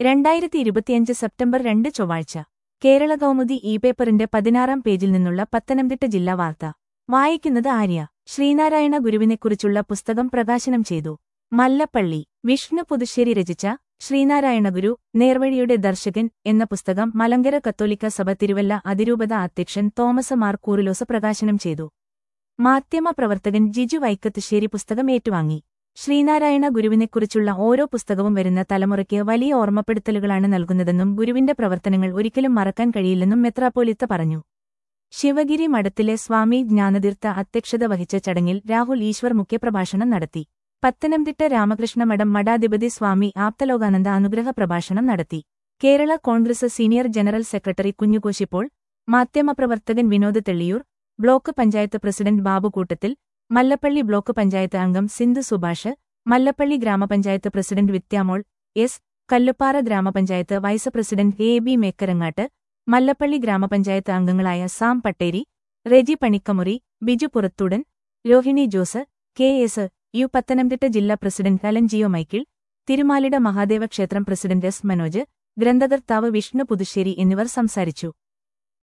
രണ്ടായിരത്തി ഇരുപത്തിയഞ്ച് സെപ്റ്റംബർ രണ്ട് ചൊവ്വാഴ്ച കേരള കൗമുദി ഇ പേപ്പറിന്റെ പതിനാറാം പേജിൽ നിന്നുള്ള പത്തനംതിട്ട ജില്ലാ വാർത്ത വായിക്കുന്നത് ആര്യ ശ്രീനാരായണ ഗുരുവിനെക്കുറിച്ചുള്ള പുസ്തകം പ്രകാശനം ചെയ്തു മല്ലപ്പള്ളി വിഷ്ണു പുതുശ്ശേരി രചിച്ച ശ്രീനാരായണ ഗുരു നേർവഴിയുടെ ദർശകൻ എന്ന പുസ്തകം മലങ്കര കത്തോലിക്ക സഭ തിരുവല്ല അതിരൂപത അധ്യക്ഷൻ തോമസ് മാർ കൂറിലോസ് പ്രകാശനം ചെയ്തു മാധ്യമ പ്രവർത്തകൻ ജിജു വൈക്കത്തുശ്ശേരി പുസ്തകം ഏറ്റുവാങ്ങി ശ്രീനാരായണ ഗുരുവിനെക്കുറിച്ചുള്ള ഓരോ പുസ്തകവും വരുന്ന തലമുറയ്ക്ക് വലിയ ഓർമ്മപ്പെടുത്തലുകളാണ് നൽകുന്നതെന്നും ഗുരുവിന്റെ പ്രവർത്തനങ്ങൾ ഒരിക്കലും മറക്കാൻ കഴിയില്ലെന്നും മെത്രാപ്പോലിത്ത പറഞ്ഞു ശിവഗിരി മഠത്തിലെ സ്വാമി ജ്ഞാനതീർത്ഥ അധ്യക്ഷത വഹിച്ച ചടങ്ങിൽ രാഹുൽ ഈശ്വർ മുഖ്യപ്രഭാഷണം നടത്തി പത്തനംതിട്ട രാമകൃഷ്ണ മഠം മഠാധിപതി സ്വാമി ആപ്തലോകാനന്ദ അനുഗ്രഹ പ്രഭാഷണം നടത്തി Kerala Congress senior general secretary കുഞ്ഞുകോശിപ്പോൾ മാധ്യമപ്രവർത്തകൻ വിനോദ് തെള്ളിയൂർ ബ്ലോക്ക് പഞ്ചായത്ത് പ്രസിഡന്റ് ബാബു കൂട്ടത്തിൽ മല്ലപ്പള്ളി ബ്ലോക്ക് പഞ്ചായത്ത് അംഗം സിന്ധു സുഭാഷ് മല്ലപ്പള്ളി ഗ്രാമപഞ്ചായത്ത് പ്രസിഡന്റ് വിത്യാമോൾ എസ് കല്ലുപ്പാറ ഗ്രാമപഞ്ചായത്ത് vice president A B Mekkarangattu Mallappally ഗ്രാമപഞ്ചായത്ത് അംഗങ്ങളായ Sam Patteri Reji Panikkamuri Biju Purathoodan Rohini Jose K S U Pathanamthitta ജില്ലാ president Alan Geo Michael Thirumalida Mahadeva ക്ഷേത്രം പ്രസിഡന്റ് എസ് മനോജ് ഗ്രന്ഥകർത്താവ് വിഷ്ണു പുതുശ്ശേരി എന്നിവർ സംസാരിച്ചു